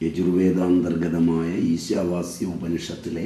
യജുർവേദാന്തർഗതമായ ഈശാവാസ്യ ഉപനിഷത്തിലെ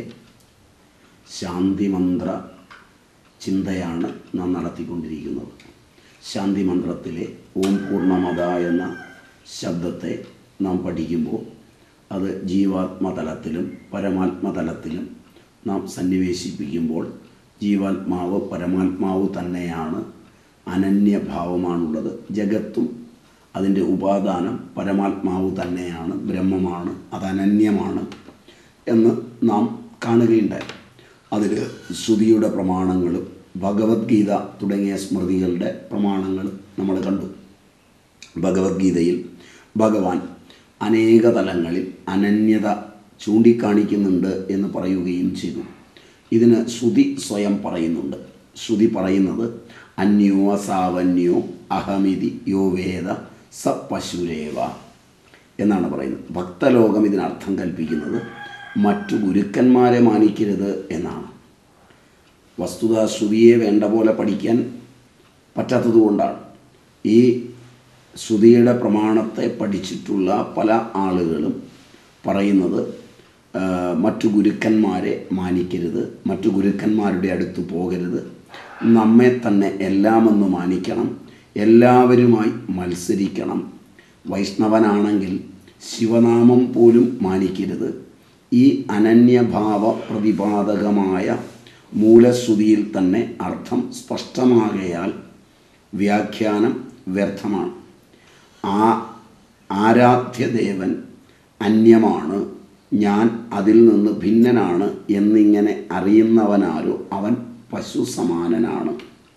ശാന്തിമന്ത്ര ചിന്തയാണ് നാം നടത്തിക്കൊണ്ടിരിക്കുന്നത് ശാന്തിമന്ത്രത്തിലെ ഓം പൂർണ്ണമത എന്ന ശബ്ദത്തെ നാം പഠിക്കുമ്പോൾ അത് ജീവാത്മതലത്തിലും പരമാത്മതലത്തിലും നാം സന്നിവേശിപ്പിക്കുമ്പോൾ ജീവാത്മാവ് പരമാത്മാവ് തന്നെയാണ് അനന്യഭാവമാണുള്ളത് ജഗത്തും അതിൻ്റെ ഉപാദാനം പരമാത്മാവ് തന്നെയാണ് ബ്രഹ്മമാണ് അത് അനന്യമാണ് എന്ന് നാം കാണുകയുണ്ടായി അതിൽ ശ്രുതിയുടെ പ്രമാണങ്ങളും ഭഗവത്ഗീത തുടങ്ങിയ സ്മൃതികളുടെ പ്രമാണങ്ങൾ നമ്മൾ കണ്ടു ഭഗവത്ഗീതയിൽ ഭഗവാൻ അനേക തലങ്ങളിൽ അനന്യത ചൂണ്ടിക്കാണിക്കുന്നുണ്ട് എന്ന് പറയുകയും ചെയ്തു ഇതിന് ശ്രുതി സ്വയം പറയുന്നുണ്ട് ശ്രുതി പറയുന്നത് അന്യോ അസാവന്യോ അഹമിതി യോ വേദ സ പശുരേവ എന്നാണ് പറയുന്നത് ഭക്തലോകം ഇതിനർത്ഥം കൽപ്പിക്കുന്നത് മറ്റു ഗുരുക്കന്മാരെ മാനിക്കരുത് എന്നാണ് വസ്തുത ശ്രുതിയെ വേണ്ട പോലെ പഠിക്കാൻ പറ്റാത്തത് കൊണ്ടാണ് ഈ ശ്രുതിയുടെ പ്രമാണത്തെ പഠിച്ചിട്ടുള്ള പല ആളുകളും പറയുന്നത് ആ, മറ്റു ഗുരുക്കന്മാരെ മാനിക്കരുത് മറ്റു ഗുരുക്കന്മാരുടെ അടുത്ത് പോകരുത് നമ്മെ തന്നെ എല്ലാമെന്ന് മാനിക്കണം എല്ലാവരുമായി മത്സരിക്കണം വൈഷ്ണവനാണെങ്കിൽ ശിവനാമം പോലും മാനിക്കരുത് ഈ അനന്യഭാവ പ്രതിപാദകമായ മൂലശ്രുതിയിൽ തന്നെ അർത്ഥം സ്പഷ്ടമാകയാൽ വ്യാഖ്യാനം വ്യർത്ഥമാണ് ആ ആരാധ്യദേവൻ അന്യമാണ് ഞാൻ അതിൽ നിന്ന് ഭിന്നനാണ് എന്നിങ്ങനെ അറിയുന്നവനാരോ അവൻ പശു സമാനനാണ്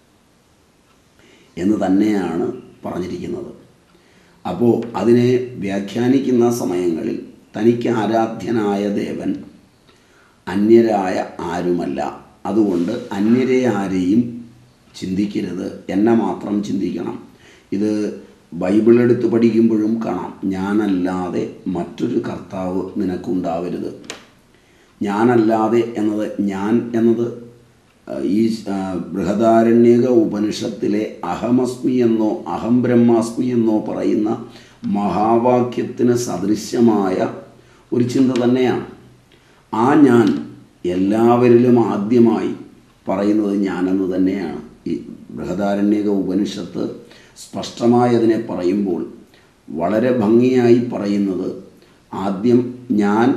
എന്ന് തന്നെയാണ് പറഞ്ഞിരിക്കുന്നത് അപ്പോൾ അതിനെ വ്യാഖ്യാനിക്കുന്ന സമയങ്ങളിൽ തനിക്ക് ആരാധ്യനായ ദേവൻ അന്യരായ ആരുമല്ല അതുകൊണ്ട് അന്യരെ ആരെയും ചിന്തിക്കരുത് എന്നെ മാത്രം ചിന്തിക്കണം ഇത് ബൈബിൾ എടുത്ത് പഠിക്കുമ്പോഴും കാണാം ഞാനല്ലാതെ മറ്റൊരു കർത്താവ് നിനക്കുണ്ടാവരുത് ഞാനല്ലാതെ എന്നത് ഞാൻ എന്നത് ആ, ഈ ആ, ബൃഹദാരണ്യക ഉപനിഷത്തിലെ അഹമസ്മി എന്നോ അഹം ബ്രഹ്മാസ്മി എന്നോ പറയുന്ന മഹാവാക്യത്തിന് സദൃശ്യമായ ഒരു ചിന്ത തന്നെയാണ് ആ ഞാൻ എല്ലാവരിലും ആദ്യമായി പറയുന്നത് ഞാനെന്ന് തന്നെയാണ് ഈ ബൃഹദാരണ്യക ഉപനിഷത്ത് സ്പഷ്ടമായി അതിനെ പറയുമ്പോൾ വളരെ ഭംഗിയായി പറയുന്നത് ആദ്യം ഞാൻ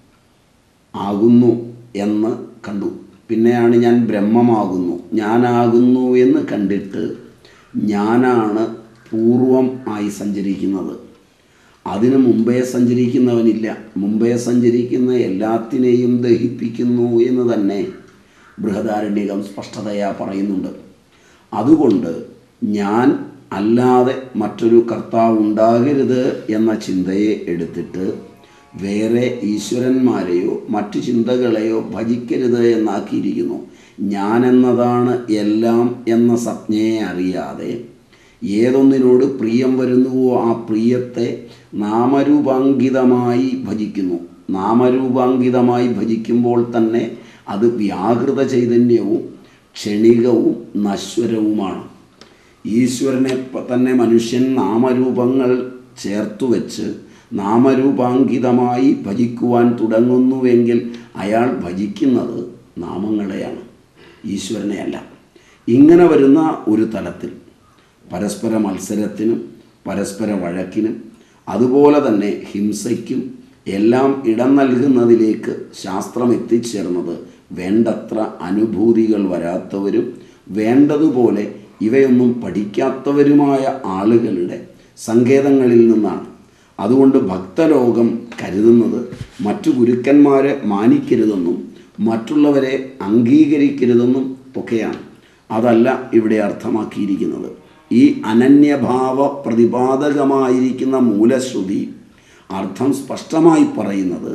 ആകുന്നു എന്ന് കണ്ടു പിന്നെയാണ് ഞാൻ ബ്രഹ്മമാകുന്നു ഞാനാകുന്നു എന്ന് കണ്ടിട്ട് ഞാനാണ് പൂർവം ആയി സഞ്ചരിക്കുന്നത് അതിന് മുമ്പേ സഞ്ചരിക്കുന്നവനില്ല മുമ്പേ സഞ്ചരിക്കുന്ന എല്ലാത്തിനെയും ദഹിപ്പിക്കുന്നു എന്ന് തന്നെ ബൃഹദാരണ്യകം സ്പഷ്ടതയാ പറയുന്നുണ്ട് അതുകൊണ്ട് ഞാൻ അല്ലാതെ മറ്റൊരു കർത്താവ് ഉണ്ടാകരുത് എന്ന ചിന്തയെ എടുത്തിട്ട് വേറെ ഈശ്വരന്മാരെയോ മറ്റു ചിന്തകളെയോ ഭജിക്കരുത് എന്നാക്കിയിരിക്കുന്നു ഞാൻ എന്നതാണ് എല്ലാം എന്ന സംജ്ഞയെ അറിയാതെ ഏതൊന്നിനോട് പ്രിയം വരുന്നുവോ ആ പ്രിയത്തെ നാമരൂപാങ്കിതമായി ഭജിക്കുന്നു നാമരൂപാങ്കിതമായി ഭജിക്കുമ്പോൾ തന്നെ അത് വ്യാകൃത ചൈതന്യവും ക്ഷണികവും നശ്വരവുമാണ് ഈശ്വരനെ പ- തന്നെ മനുഷ്യൻ നാമരൂപങ്ങൾ ചേർത്തു വെച്ച് നാമരൂപാങ്കിതമായി ഭജിക്കുവാൻ തുടങ്ങുന്നുവെങ്കിൽ അയാൾ ഭജിക്കുന്നത് നാമങ്ങളെയാണ് ഈശ്വരനെയല്ല ഇങ്ങനെ വരുന്ന ഒരു തലത്തിൽ പരസ്പര മത്സരത്തിനും പരസ്പര വഴക്കിനും അതുപോലെ തന്നെ ഹിംസയ്ക്കും എല്ലാം ഇടം നൽകുന്നതിലേക്ക് ശാസ്ത്രം എത്തിച്ചേർന്നത് വേണ്ടത്ര അനുഭൂതികൾ വരാത്തവരും വേണ്ടതുപോലെ ഇവയൊന്നും പഠിക്കാത്തവരുമായ ആളുകളുടെ സങ്കേതങ്ങളിൽ നിന്നാണ് അതുകൊണ്ട് ഭക്തലോകം കരുതുന്നത് മറ്റു ഗുരുക്കന്മാരെ മാനിക്കരുതെന്നും മറ്റുള്ളവരെ അംഗീകരിക്കരുതെന്നും ഒക്കെയാണ് അതല്ല ഇവിടെ അർത്ഥമാക്കിയിരിക്കുന്നത് ഈ അനന്യഭാവ പ്രതിപാദകമായിരിക്കുന്ന മൂലശ്രുതി അർത്ഥം സ്പഷ്ടമായി പറയുന്നത്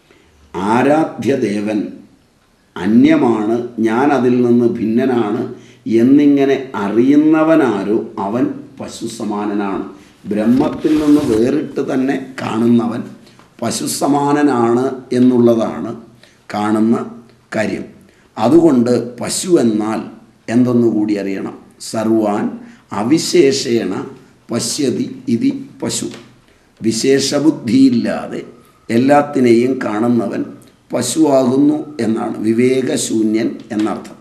ആരാധ്യദേവൻ അന്യമാണ് ഞാൻ അതിൽ നിന്ന് ഭിന്നനാണ് എന്നിങ്ങനെ അറിയുന്നവനാരോ അവൻ പശു സമാനനാണ് ബ്രഹ്മത്തിൽ നിന്ന് വേറിട്ട് തന്നെ കാണുന്നവൻ പശു സമാനനാണ് എന്നുള്ളതാണ് കാണുന്ന കാര്യം അതുകൊണ്ട് പശു എന്നാൽ എന്തെന്നു കൂടി അറിയണം സർവാൻ അവിശേഷേണ പശ്യതി ഇതി പശു വിശേഷബുദ്ധിയില്ലാതെ എല്ലാത്തിനെയും കാണുന്നവൻ പശുവാകുന്നു എന്നാണ് വിവേകശൂന്യൻ എന്നർത്ഥം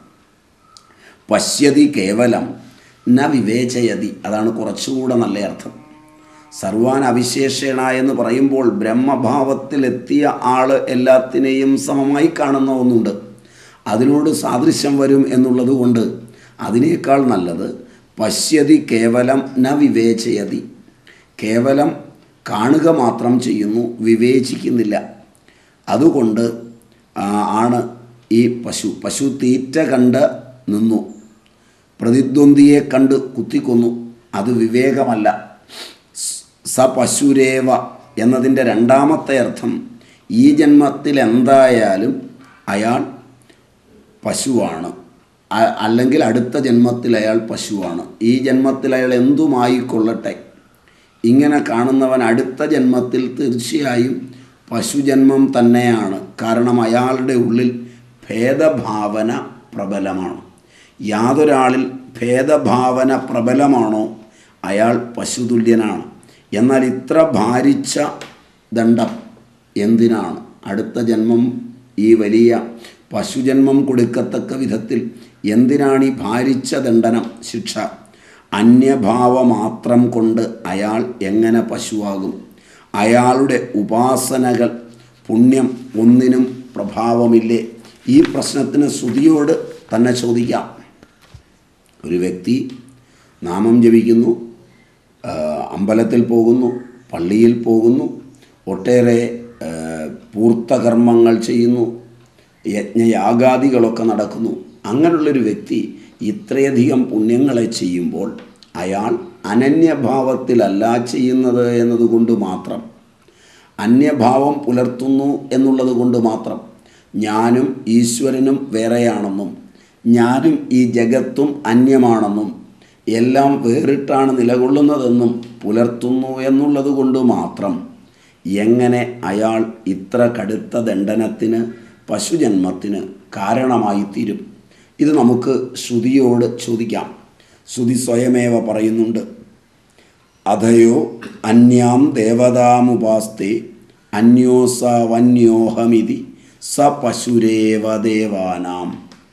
പശ്യതി കേവലം ന വിവേചയതി അതാണ് കുറച്ചുകൂടെ നല്ല അർത്ഥം സർവാൻ അവിശേഷേണ എന്ന് പറയുമ്പോൾ ബ്രഹ്മഭാവത്തിലെത്തിയ ആൾ എല്ലാത്തിനെയും സമമായി കാണുന്ന ഒന്നുണ്ട് അതിനോട് സാദൃശ്യം വരും എന്നുള്ളത് കൊണ്ട് അതിനേക്കാൾ നല്ലത് പശ്യതി കേവലം ന വിവേചയതി കേവലം കാണുക മാത്രം ചെയ്യുന്നു വിവേചിക്കുന്നില്ല അതുകൊണ്ട് ആ, ആണ് ഈ പശു പശു തീറ്റ കണ്ട് നിന്നു പ്രതിദ്വന്ദിയെ കണ്ട് കുത്തിക്കൊന്നു അത് വിവേകമല്ല സ പശുരേവ എന്നതിൻ്റെ രണ്ടാമത്തെ അർത്ഥം ഈ ജന്മത്തിൽ എന്തായാലും അയാൾ പശുവാണ് അ- അല്ലെങ്കിൽ അടുത്ത ജന്മത്തിൽ അയാൾ പശുവാണ് ഈ ജന്മത്തിൽ അയാൾ എന്തുമായിക്കൊള്ളട്ടെ ഇങ്ങനെ കാണുന്നവൻ അടുത്ത ജന്മത്തിൽ തീർച്ചയായും പശുജന്മം തന്നെയാണ് കാരണം അയാളുടെ ഉള്ളിൽ ഭേദഭാവന പ്രബലമാണ് യാതൊരാളിൽ ഭേദഭാവന പ്രബലമാണോ അയാൾ പശുതുല്യനാണ് എന്നാൽ ഇത്ര ഭാരിച്ച ദണ്ഡം എന്തിനാണ് അടുത്ത ജന്മം ഈ വലിയ പശുജന്മം കൊടുക്കത്തക്ക വിധത്തിൽ എന്തിനാണ് ഈ ഭാരിച്ച ദണ്ഡനം ശിക്ഷ അന്യഭാവമാത്രം കൊണ്ട് അയാൾ എങ്ങനെ പശുവാകും അയാളുടെ ഉപാസനകൾ പുണ്യം ഒന്നിനും പ്രഭാവമില്ലേ ഈ പ്രശ്നത്തിന് ശ്രുതിയോട് തന്നെ ചോദിക്കാം ഒരു വ്യക്തി നാമം ജപിക്കുന്നു ആ, അമ്പലത്തിൽ പോകുന്നു പള്ളിയിൽ പോകുന്നു ഒട്ടേറെ ആ, പൂർത്തകർമ്മങ്ങൾ ചെയ്യുന്നു യജ്ഞയാഗാദികളൊക്കെ നടക്കുന്നു അങ്ങനെയുള്ളൊരു വ്യക്തി ഇത്രയധികം പുണ്യങ്ങളെ ചെയ്യുമ്പോൾ അയാൾ അനന്യഭാവത്തിലല്ല ചെയ്യുന്നത് എന്നതുകൊണ്ട് മാത്രം അന്യഭാവം പുലർത്തുന്നു എന്നുള്ളത് കൊണ്ട് മാത്രം ഞാനും ഈശ്വരനും വേറെയാണെന്നും ഞാനും ഈ ജഗത്തും അന്യമാണെന്നും എല്ലാം വേറിട്ടാണ് നിലകൊള്ളുന്നതെന്നും പുലർത്തുന്നു എന്നുള്ളത് കൊണ്ട് മാത്രം എങ്ങനെ അയാൾ ഇത്ര കടുത്ത ദണ്ഡനത്തിന് പശുജന്മത്തിന് കാരണമായി തീരും ഇത് നമുക്ക് ശ്രുതിയോട് ചോദിക്കാം ശ്രുതി സ്വയമേവ പറയുന്നുണ്ട് അധയോ അന്യാം ദേവതാമുപാസ്തേ അന്യോസ വന്യോഹമിതി സ പശുരേവ ദേവാനാം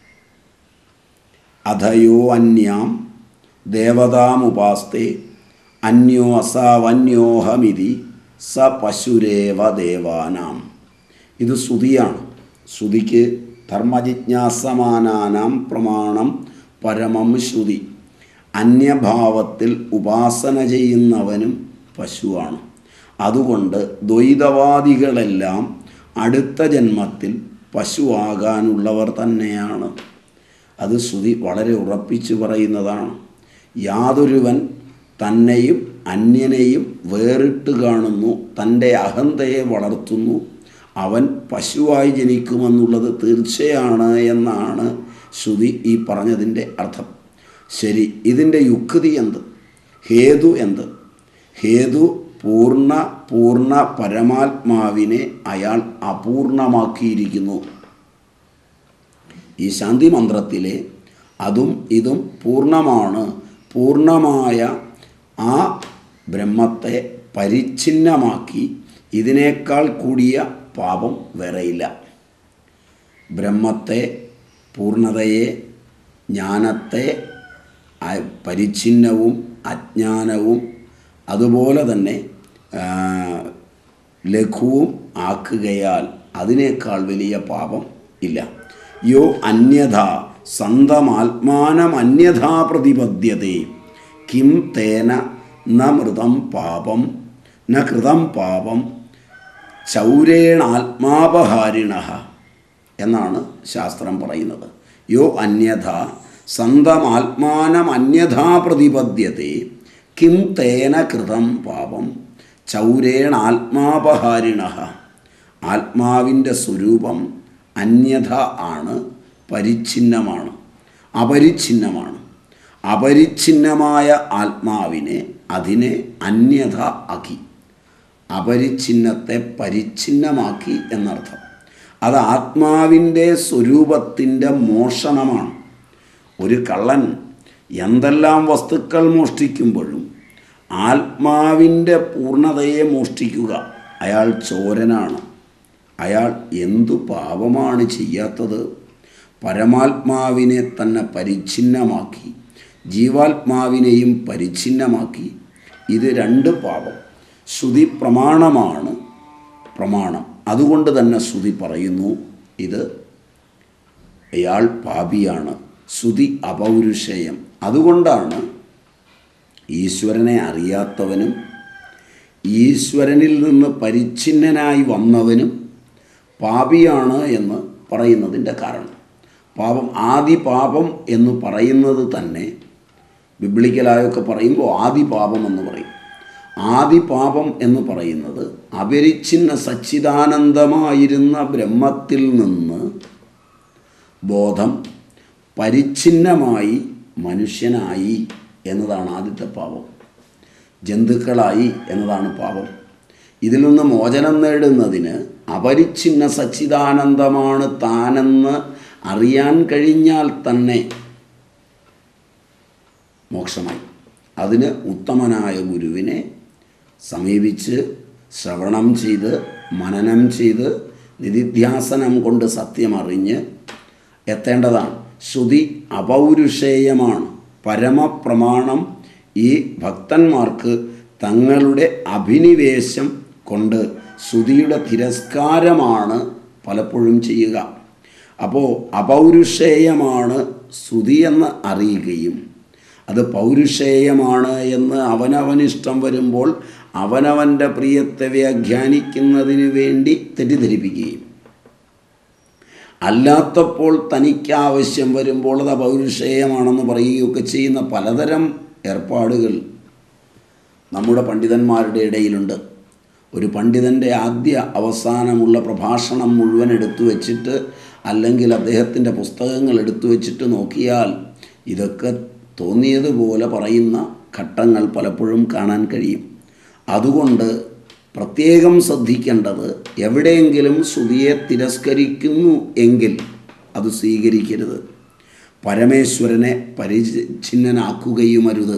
അധയോ അന്യാം ദേവതാമുപാസ്തേ അന്യോ അസാവന്യോഹമിതി സ പശുരേവ ദേവാനാം ഇത് ശ്രുതിയാണ് ശ്രുതിക്ക് ധർമ്മജിജ്ഞാസമാനാനാം പ്രമാണം പരമം ശ്രുതി അന്യഭാവത്തിൽ ഉപാസന ചെയ്യുന്നവനും പശുവാണ് അതുകൊണ്ട് ദ്വൈതവാദികളെല്ലാം അടുത്ത ജന്മത്തിൽ പശുവാകാനുള്ളവർ തന്നെയാണ് അത് ശ്രുതി വളരെ ഉറപ്പിച്ചു പറയുന്നതാണ് യാതൊരുവൻ തന്നെയും അന്യനെയും വേറിട്ട് കാണുന്നു തൻ്റെ അഹന്തയെ വളർത്തുന്നു അവൻ പശുവായി ജനിക്കുമെന്നുള്ളത് തീർച്ചയാണ് എന്നാണ് ശ്രുതി ഈ പറഞ്ഞതിൻ്റെ അർത്ഥം ശരി ഇതിൻ്റെ യുക്തി എന്ത് ഹേതു എന്ത് ഹേതു പൂർണ്ണ പൂർണ്ണ പരമാത്മാവിനെ അയാൾ അപൂർണമാക്കിയിരിക്കുന്നു ഈ ശാന്തി മന്ത്രത്തിലെ അതും ഇതും പൂർണ്ണമാണ് പൂർണ്ണമായ ആ ബ്രഹ്മത്തെ പരിച്ഛിന്നമാക്കി ഇതിനേക്കാൾ കൂടിയ പാപം വേറെയില്ല ബ്രഹ്മത്തെ പൂർണ്ണതയെ ജ്ഞാനത്തെ അ- പരിച്ഛിന്നവും അജ്ഞാനവും അതുപോലെ തന്നെ ആ, ലഘുവും ആക്കുകയാൽ അതിനേക്കാൾ വലിയ പാപം ഇല്ല യോ അന്യഥ സന്തമാത്മാനമന്യഥാ പ്രതിപദ്യത്തെ കിം തേന ന മൃതം പാപം ന കൃതം പാപം ചൗരേണാത്മാപഹാരിണ എന്നാണ് ശാസ്ത്രം പറയുന്നത് യോ അന്യഥ സന്തമാത്മാനം അന്യഥാ പ്രതിപദ്യത്തെ കിം തേന കൃതം പാപം ചൗരേണാത്മാപഹാരിണ ആത്മാവിൻ്റെ സ്വരൂപം അന്യഥ ആണ് പരിച്ഛിന്നമാണ് അപരിച്ഛിന്നമാണ് അപരിച്ഛിന്നമായ ആത്മാവിനെ അതിനെ അന്യഥ ആക്കി അപരിച്ഛിന്നത്തെ പരിച്ഛിന്നമാക്കി എന്നർത്ഥം അത് ആത്മാവിൻ്റെ സ്വരൂപത്തിൻ്റെ മോഷണമാണ് ഒരു കള്ളൻ എന്തെല്ലാം വസ്തുക്കൾ മോഷ്ടിക്കുമ്പോഴും ആത്മാവിൻ്റെ പൂർണ്ണതയെ മോഷ്ടിക്കുക അയാൾ ചോരനാണ് അയാൾ എന്തു പാപമാണ് ചെയ്യാത്തത് പരമാത്മാവിനെ തന്നെ പരിച്ഛിന്നമാക്കി ജീവാത്മാവിനെയും പരിച്ഛിന്നമാക്കി ഇത് രണ്ട് പാപം ശ്രുതി പ്രമാണമാണ് പ്രമാണം അതുകൊണ്ട് തന്നെ ശ്രുതി പറയുന്നു ഇത് അയാൾ പാപിയാണ് ശ്രുതി അപൗരുഷേയം അതുകൊണ്ടാണ് ഈശ്വരനെ അറിയാത്തവനും ഈശ്വരനിൽ നിന്ന് പരിച്ഛിന്നനായി വന്നവനും പാപിയാണ് എന്ന് പറയുന്നതിൻ്റെ കാരണം പാപം ആദി പാപം എന്ന് പറയുന്നത് തന്നെ ബിബ്ലിക്കലായൊക്കെ പറയുമ്പോൾ ആദി പാപം എന്ന് പറയും ആദി പാപം എന്ന് പറയുന്നത് അപരിച്ഛിന്ന സച്ചിദാനന്ദമായിരുന്ന ബ്രഹ്മത്തിൽ നിന്ന് ബോധം പരിച്ഛിന്നമായി മനുഷ്യനായി എന്നതാണ് ആദ്യത്തെ പാപം ജന്തുക്കളായി എന്നതാണ് പാപം ഇതിൽ നിന്ന് മോചനം നേടുന്നതിന് അപരിച്ഛിന്ന സച്ചിദാനന്ദമാണ് താനെന്ന് അറിയാൻ കഴിഞ്ഞാൽ തന്നെ മോക്ഷമായി അതിന് ഉത്തമനായ ഗുരുവിനെ സമീപിച്ച് ശ്രവണം ചെയ്ത് മനനം ചെയ്ത് നിധിധ്യാസനം കൊണ്ട് സത്യമറിഞ്ഞ് എത്തേണ്ടതാണ് ശ്രുതി അപൗരുഷേയമാണ് പരമപ്രമാണം ഈ ഭക്തന്മാർക്ക് തങ്ങളുടെ അഭിനിവേശം കൊണ്ട് ശ്രുതിയുടെ തിരസ്കാരമാണ് പലപ്പോഴും ചെയ്യുക അപ്പോൾ അപൗരുഷേയമാണ് ശ്രുതി എന്ന് അറിയുകയും അത് പൗരുഷേയമാണ് എന്ന് അവനവനിഷ്ടം വരുമ്പോൾ അവനവൻ്റെ പ്രിയത്തെ വ്യാഖ്യാനിക്കുന്നതിന് വേണ്ടി തെറ്റിദ്ധരിപ്പിക്കുകയും അല്ലാത്തപ്പോൾ തനിക്ക് ആവശ്യം വരുമ്പോൾ അത് അപൗരുഷേയമാണെന്ന് പറയുകയൊക്കെ ചെയ്യുന്ന പലതരം ഏർപ്പാടുകൾ നമ്മുടെ പണ്ഡിതന്മാരുടെ ഇടയിലുണ്ട് ഒരു പണ്ഡിതൻ്റെ ആദ്യ അവസാനമുള്ള പ്രഭാഷണം മുഴുവൻ എടുത്തു വച്ചിട്ട് അല്ലെങ്കിൽ അദ്ദേഹത്തിൻ്റെ പുസ്തകങ്ങൾ എടുത്തു വച്ചിട്ട് നോക്കിയാൽ ഇതൊക്കെ തോന്നിയതുപോലെ പറയുന്ന ഘട്ടങ്ങൾ പലപ്പോഴും കാണാൻ കഴിയും അതുകൊണ്ട് പ്രത്യേകം ശ്രദ്ധിക്കേണ്ടത് എവിടെയെങ്കിലും ശ്രുതിയെ തിരസ്കരിക്കുന്നു എങ്കിൽ അത് സ്വീകരിക്കരുത് പരമേശ്വരനെ പരിച്ഛിന്നനാക്കുകയുമരുത്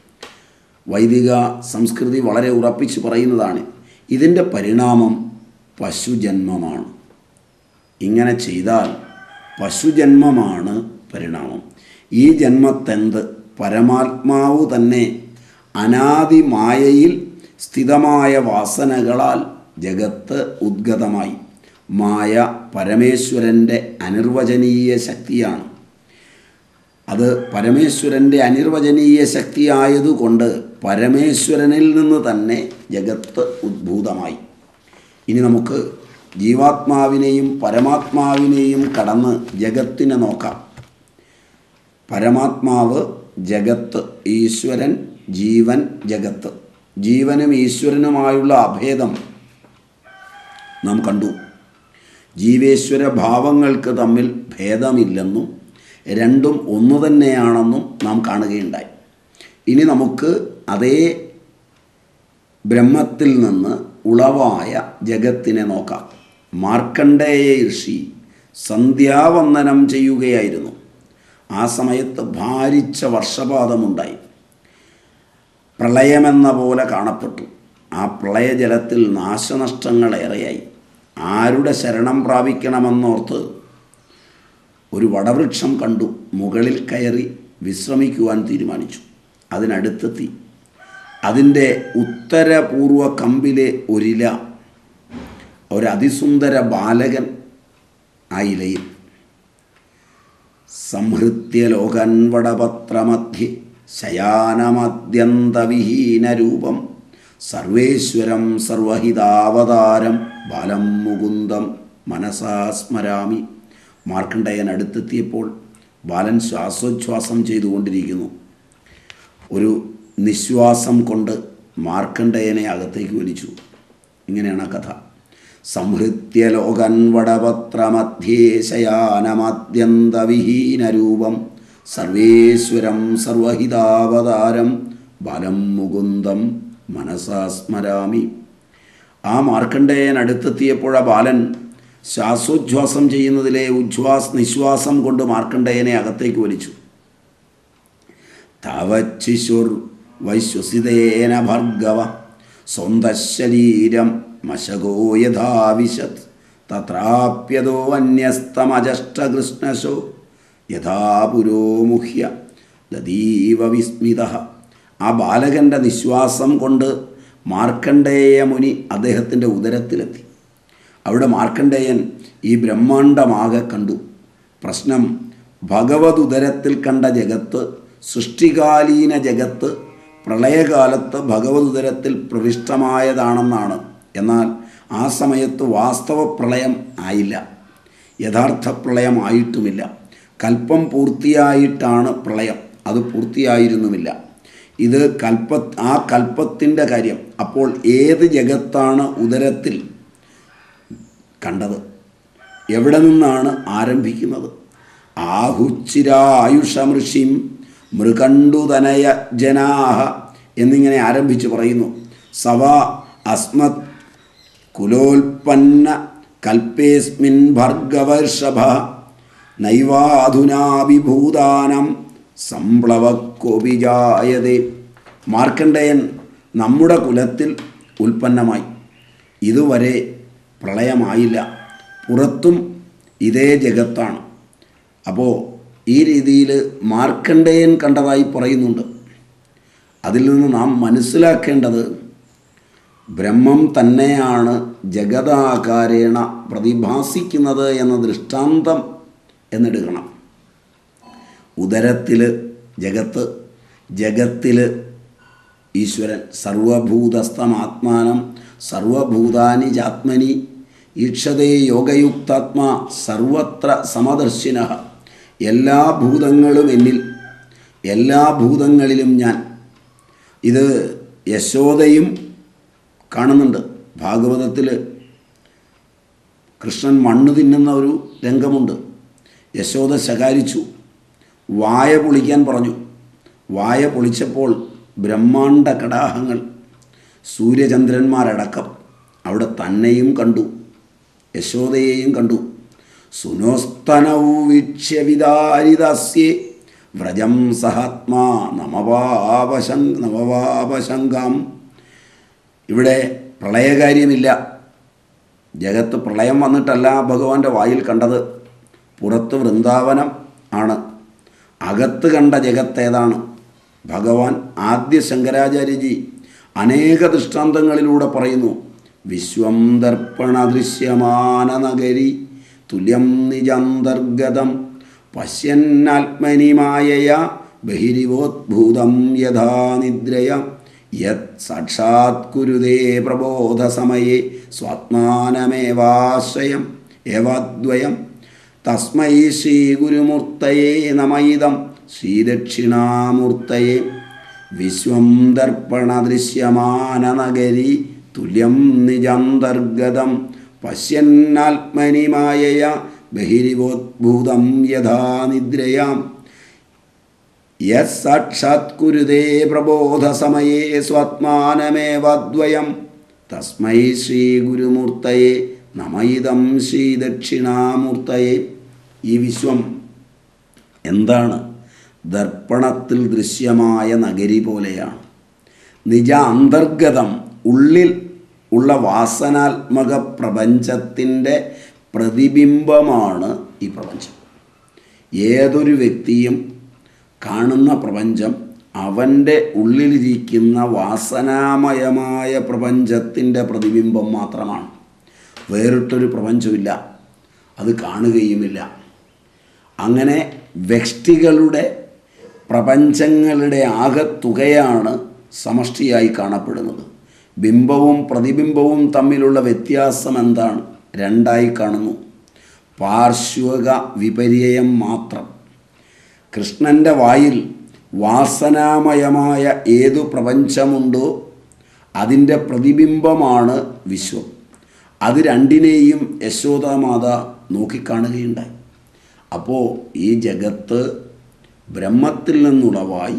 വൈദിക സംസ്കൃതി വളരെ ഉറപ്പിച്ച് പറയുന്നതാണ് ഇതിൻ്റെ പരിണാമം പശുജന്മമാണ് ഇങ്ങനെ ചെയ്താൽ പശുജന്മമാണ് പരിണാമം ഈ ജന്മത്തെന്ത് പരമാത്മാവ് തന്നെ അനാദി മായയിൽ സ്ഥിതമായ വാസനകളാൽ ജഗത്ത് ഉദ്ഗതമായി മായ പരമേശ്വരൻ്റെ അനിർവചനീയ ശക്തിയാണ് അത് പരമേശ്വരൻ്റെ അനിർവചനീയ ശക്തിയായതുകൊണ്ട് പരമേശ്വരനിൽ നിന്ന് തന്നെ ജഗത്ത് ഉദ്ഭൂതമായി ഇനി നമുക്ക് ജീവാത്മാവിനെയും പരമാത്മാവിനെയും കടന്ന് ജഗത്തിനെ നോക്കാം പരമാത്മാവ് ജഗത്ത് ഈശ്വരൻ ജീവൻ ജഗത്ത് ജീവനും ഈശ്വരനുമായുള്ള അഭേദം നാം കണ്ടു ജീവേശ്വര ഭാവങ്ങൾക്ക് തമ്മിൽ ഭേദമില്ലെന്നും രണ്ടും ഒന്നു തന്നെയാണെന്നും നാം കാണുകയുണ്ടായി ഇനി നമുക്ക് അതേ ബ്രഹ്മത്തിൽ നിന്ന് ഉളവായ ജഗത്തിനെ നോക്കാം മാർക്കണ്ഡേയ ഋഷി സന്ധ്യാവന്ദനം ചെയ്യുകയായിരുന്നു ആ സമയത്ത് ഭാരിച്ച വർഷപാതമുണ്ടായി പ്രളയമെന്ന പോലെ കാണപ്പെട്ടു ആ പ്രളയജലത്തിൽ നാശനഷ്ടങ്ങളേറെയായി ആരുടെ ശരണം പ്രാപിക്കണമെന്നോർത്ത് ഒരു വടവൃക്ഷം കണ്ടു മുകളിൽ കയറി വിശ്രമിക്കുവാൻ തീരുമാനിച്ചു അതിനടുത്തെത്തി അതിൻ്റെ ഉത്തരപൂർവ കമ്പിലെ ഒരില ഒരതിസുന്ദര ബാലകൻ ആ ഇലയിൽ സംഹൃത്യ ലോകൻവടപത്രമധ്യേ ശയാനമദ്യന്തവിഹീനരൂപം സർവേശ്വരം സർവഹിതാവതാരം ബാലം മുകുന്ദം മനസാ സ്മരാമി മാർക്കണ്ഡയൻ അടുത്തെത്തിയപ്പോൾ ബാലൻ ശ്വാസോച്ഛ്വാസം ചെയ്തുകൊണ്ടിരിക്കുന്നു ഒരു നിശ്വാസം കൊണ്ട് മാർക്കണ്ഡയനെ അകത്തേക്ക് വലിച്ചു ഇങ്ങനെയാണ് ആ കഥ സംഹൃത്യ ലോകൻവടപത്രമധ്യേ ശയാനമദ്യന്തവിഹീനരൂപം സർവേശ്വരം സർവഹിതാവതാരം ബാലം മുകുന്ദം മനസാ സ്മരാമി ആ മാർക്കണ്ഡേയൻ അടുത്തെത്തിയപ്പോൾ ആ ബാലൻ ശ്വാസോച്ഛ്വാസം ചെയ്യുന്നതിലെ ഉച്ഛ്വാസ് നിശ്വാസം കൊണ്ട് മാർക്കണ്ഡേയനെ അകത്തേക്ക് വലിച്ചു താവച്ചിശുർ വൈശ്വസിതേന ഭർഗവ സ്വന്തശരീരം മശകോ യഥാവിശത് തത്രാപ്യതോ അന്യസ്തമജഷ്ടകൃഷ്ണശോ യഥാ പുരോമുഹ്യ ദദീവ വിസ്മിത ആ ബാലകൻ്റെ നിശ്വാസം കൊണ്ട് മാർക്കണ്ഡേയ മുനി അദ്ദേഹത്തിൻ്റെ ഉദരത്തിലെത്തി അവിടെ മാർക്കണ്ഡേയൻ ഈ ബ്രഹ്മാണ്ടമാകെ കണ്ടു പ്രശ്നം ഭഗവത് ഉദരത്തിൽ കണ്ട ജഗത്ത് സൃഷ്ടികാലീന ജഗത്ത് പ്രളയകാലത്ത് ഭഗവത് ഉദരത്തിൽ പ്രവിഷ്ടമായതാണെന്നാണ് എന്നാൽ ആ സമയത്ത് വാസ്തവ പ്രളയം ആയില്ല യഥാർത്ഥ പ്രളയം ആയിട്ടുമില്ല കൽപ്പം പൂർത്തിയായിട്ടാണ് പ്രളയം അത് പൂർത്തിയായിരുന്നുമില്ല ഇത് കൽപ്പ ആ കൽപ്പത്തിൻ്റെ കാര്യം അപ്പോൾ ഏത് ജഗത്താണ് ഉദരത്തിൽ കണ്ടത് എവിടെ നിന്നാണ് ആരംഭിക്കുന്നത് ആഹുച്ചിരായുഷമൃഷിം മൃകണ്ഡുതനയ ജനാഹ എന്നിങ്ങനെ ആരംഭിച്ച് പറയുന്നു സവ അസ്മത് കുലോൽപ്പന്ന കൽപ്പേസ്മിൻ ഭർഗവർഷഭ നൈവാധുനാഭിഭൂതാനം സംപ്ലവക്കോപിജായതേ മാർക്കണ്ഡേയൻ നമ്മുടെ കുലത്തിൽ ഉൽപ്പന്നമായി ഇതുവരെ പ്രളയമായില്ല പുറത്തും ഇതേ ജഗത്താണ് അപ്പോൾ ഈ രീതിയിൽ മാർക്കണ്ഡേയൻ കണ്ടതായി പറയുന്നുണ്ട് അതിൽ നിന്ന് നാം മനസ്സിലാക്കേണ്ടത് ബ്രഹ്മം തന്നെയാണ് ജഗതാകാരേണ പ്രതിഭാസിക്കുന്നത് എന്ന ദൃഷ്ടാന്തം എന്നെടുക്കണം ഉദരത്തിൽ ജഗത്ത് ജഗത്തിൽ ഈശ്വരൻ സർവഭൂതസ്ഥമാത്മാനം സർവഭൂതാനി ചാത്മനി ഈക്ഷതേ യോഗയുക്താത്മാ സർവത്ര സമദർശിന എല്ലാ ഭൂതങ്ങളും എന്നിൽ എല്ലാ ഭൂതങ്ങളിലും ഞാൻ ഇത് യശോദയും കാണുന്നുണ്ട് ഭാഗവതത്തിൽ കൃഷ്ണൻ മണ്ണ് തിന്നുന്ന ഒരു രംഗമുണ്ട് യശോദ ശകാരിച്ചു വായ പൊളിക്കാൻ പറഞ്ഞു വായ പൊളിച്ചപ്പോൾ ബ്രഹ്മാണ്ട കടാഹങ്ങൾ സൂര്യചന്ദ്രന്മാരടക്കം അവിടെ തന്നെയും കണ്ടു യശോദയെയും കണ്ടു സുനോസ്തനൗ വീക്ഷ്യ വിദാരിതസ്യേ വ്രജം സഹാത്മാ നമവാപശം നമവാപശങ്കാം ഇവിടെ പ്രളയകാര്യമില്ല ജഗത്ത് പ്രളയം വന്നിട്ടല്ല ഭഗവാന്റെ വായിൽ കണ്ടത് പുറത്ത് വൃന്ദാവനം ആണ് അകത്ത് കണ്ട ജഗത്ത് ഏതാണ് ഭഗവാൻ ആദ്യ ശങ്കരാചാര്യജി അനേക ദൃഷ്ടാന്തങ്ങളിലൂടെ പറയുന്നു വിശ്വം ദർപ്പണ ദൃശ്യമാന നഗരി തുല്യം നിജാന്തർഗതം പശ്യന്നാത്മനി മായയ ബഹിരിവോദ്ഭൂതം യഥാ നിദ്രയ യത് സാക്ഷാത് കുരുതേ പ്രബോധസമയെ സ്വാത്മാനമേവാശ്രയം ഏവാദ്വയം തസ്മൈ ശ്രീഗുരുമൂർത്തയേ നമയിതം ശ്രീദക്ഷിണാമൂർത്തയേ വിശ്വം ദർപ്പണദൃശ്യമാനനഗരി തുല്യം നിജാന്തർഗതം പശ്യന്നാത്മനി മായയ ബഹിരിവോദ്ഭൂതം യഥാ നിദ്രയാം യസാക്ഷാത് കുരുതേ പ്രബോധസമയേ സ്വാത്മാനമേവദ്വയം തസ്മൈ ശ്രീഗുരുമൂർത്തയെ നമയിതം ശ്രീദക്ഷിണാമൂർത്തയെ ഈ വിശ്വം എന്താണ് ദർപ്പണത്തിൽ ദൃശ്യമായ നഗരി പോലെയാണ് നിജ അന്തർഗതം ഉള്ളിൽ ഉള്ള വാസനാത്മക പ്രപഞ്ചത്തിൻ്റെ പ്രതിബിംബമാണ് ഈ പ്രപഞ്ചം ഏതൊരു വ്യക്തിയും കാണുന്ന പ്രപഞ്ചം അവൻ്റെ ഉള്ളിലിരിക്കുന്ന വാസനാമയമായ പ്രപഞ്ചത്തിൻ്റെ പ്രതിബിംബം മാത്രമാണ് വേറിട്ടൊരു പ്രപഞ്ചമില്ല അത് കാണുകയുമില്ല അങ്ങനെ വ്യക്തികളുടെ പ്രപഞ്ചങ്ങളുടെ ആകത്തുകയാണ് സമഷ്ടിയായി കാണപ്പെടുന്നത് ബിംബവും പ്രതിബിംബവും തമ്മിലുള്ള വ്യത്യാസം എന്താണ് രണ്ടായി കാണുന്നു പാർശ്വക വിപര്യം മാത്രം കൃഷ്ണൻ്റെ വായിൽ വാസനാമയമായ ഏതു പ്രപഞ്ചമുണ്ടോ അതിൻ്റെ പ്രതിബിംബമാണ് വിശ്വം അത് രണ്ടിനെയും യശോദാമാത നോക്കിക്കാണുകയുണ്ടായി അപ്പോൾ ഈ ജഗത്ത് ബ്രഹ്മത്തിൽ നിന്നുളവായി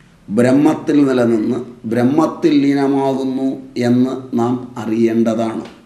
ബ്രഹ്മത്തിൽ നിലനിന്ന് ബ്രഹ്മത്തിൽ ലീനമാകുന്നു എന്ന് നാം അറിയേണ്ടതാണ്